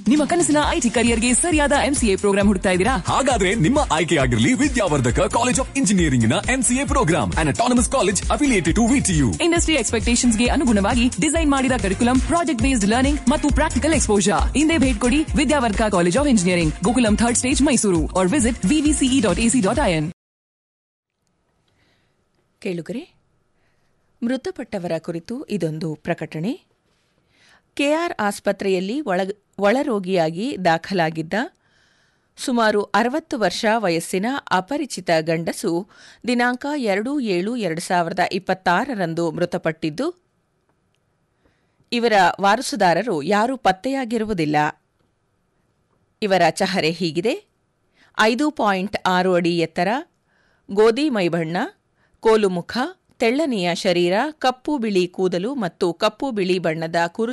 ನಿಮ್ಮ ಕನಸಿನ ಐಟಿ ಕರಿಯರ್ಗೆ ಸರಿಯಾದ ಎಂಸಿಎ ಪ್ರೋಗ್ರಾಂ ಹುಡುಕ್ತಾ ಇದ್ದೀರಾ ಹಾಗಾದ್ರೆ ನಿಮ್ಮ ಆಯ್ಕೆಯಾಗಿರಲಿ ವಿದ್ಯಾವರ್ಧಕ ಕಾಲೇಜ್ ಆಫ್ ಇಂಜಿನಿಯರಿಂಗ್ ನ N C A program and autonomous college affiliated to V T U industry expectations ಗೆ ಅನುಗುಣವಾಗಿ ಡಿಸೈನ್ ಮಾಡಿದ ಕರಿಕುಲಂ ಪ್ರಾಜೆಕ್ಟ್ ಬೇಸ್ಡ್ ಲರ್ನಿಂಗ್ ಮತ್ತು ಪ್ರಾಕ್ಟಿಕಲ್ ಎಕ್ಸ್ಪೋಜರ್ ಹಿಂದೆ ಭೇಟಿ ಕೊಡಿ Vidyavardhaka college of engineering Gokulam third stage Mysuru or visit V V C E dot A C dot I N ಕೇಳುಗರೆ ಮೃತಪಟ್ಟವರ ಕುರಿತು ಇದೊಂದು ಪ್ರಕಟಣೆ ಕೆಆರ್ ಆಸ್ಪತ್ರೆಯಲ್ಲಿ ಒಳ ಒಳರೋಗಿಯಾಗಿ ದಾಖಲಾಗಿದ್ದ ಸುಮಾರು ಅರವತ್ತು ವರ್ಷ ವಯಸ್ಸಿನ ಅಪರಿಚಿತ ಗಂಡಸು ದಿನಾಂಕ ಎರಡು ಏಳು ಎರಡು ಸಾವಿರದ ಇಪ್ಪತ್ತಾರರಂದು ಮೃತಪಟ್ಟಿದ್ದು ಇವರ ವಾರಸುದಾರರು ಯಾರೂ ಪತ್ತೆಯಾಗಿರುವುದಿಲ್ಲ ಇವರ ಚಹರೆ ಹೀಗಿದೆ ಐದು ಪಾಯಿಂಟ್ ಆರು ಅಡಿ ಎತ್ತರ ಗೋಧಿ ಮೈಬಣ್ಣ ಕೋಲು ಮುಖ ತೆಳ್ಳನೆಯ ಶರೀರ ಕಪ್ಪು ಬಿಳಿ ಕೂದಲು ಮತ್ತು ಕಪ್ಪು ಬಿಳಿ ಬಣ್ಣದ ಕುರು